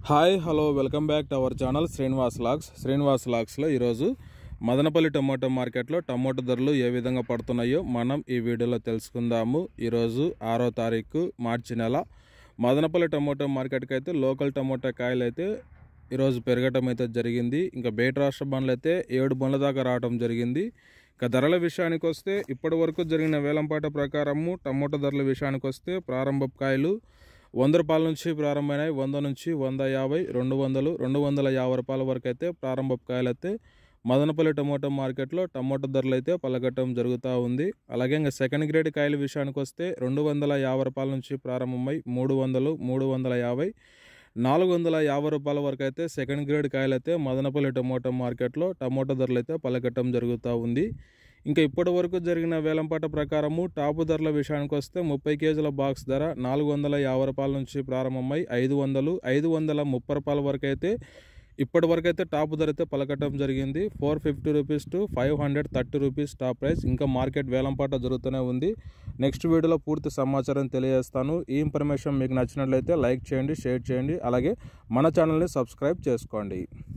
hi hello welcome back to our channel Srinivas vlogs Srinivas లాగ్స్లో ఈరోజు Madanapalle tomato మార్కెట్లో టమోటా ధరలు ఏ విధంగా పడుతున్నాయో మనం ఈ వీడియోలో తెలుసుకుందాము ఈరోజు ఆరో తారీఖు మార్చి నెల మదనపల్లి టమోటా మార్కెట్కి అయితే లోకల్ టమోటా కాయలు అయితే ఈరోజు పెరగటం అయితే జరిగింది ఇంకా బయట రాష్ట్ర బండ్లు అయితే ఏడు బండ్ల దాకా రావడం జరిగింది ఇక ధరల విషయానికి వస్తే ఇప్పటి వరకు జరిగిన వేలంపాట ప్రకారము టమోటా ధరల విషయానికి వస్తే ప్రారంభ కాయలు వంద రూపాయల నుంచి ప్రారంభమైనాయి వంద నుంచి వంద యాభై రెండు వందలు రెండు వందల యాభై రూపాయల వరకు అయితే ప్రారంభ కాయలు అయితే మదనపల్లి టమోటా మార్కెట్లో టమోటా ధరలు అయితే పలకటం జరుగుతూ ఉంది అలాగే ఇంకా సెకండ్ గ్రేడ్ కాయల విషయానికి వస్తే రెండు వందల యాభై రూపాయల నుంచి ప్రారంభమై మూడు వందలు మూడు వందల యాభై నాలుగు వందల యాభై రూపాయల వరకు అయితే సెకండ్ గ్రేడ్ కాయలు అయితే మదనపల్లి టమోటా మార్కెట్లో టమోటా ధరలు అయితే పలకటం జరుగుతూ ఉంది ఇంకా ఇప్పటి వరకు జరిగిన వేలంపాట ప్రకారము టాపు ధరల విషయానికి వస్తే ముప్పై కేజీల బాక్స్ ధర నాలుగు వందల యాభై రూపాయల నుంచి ప్రారంభమై ఐదు వందలు ఐదు వందల ముప్పై రూపాయల వరకు అయితే ఇప్పటి వరకు అయితే టాప్ ధర అయితే పలకటం జరిగింది four fifty rupees to five hundred thirty rupees top price ఇంకా మార్కెట్ వేలంపాట జరుగుతూనే ఉంది నెక్స్ట్ వీడియోలో పూర్తి సమాచారం తెలియజేస్తాను ఈ ఇన్ఫర్మేషన్ మీకు నచ్చినట్లయితే లైక్ చేయండి షేర్ చేయండి అలాగే మన ఛానల్ని సబ్స్క్రైబ్ చేసుకోండి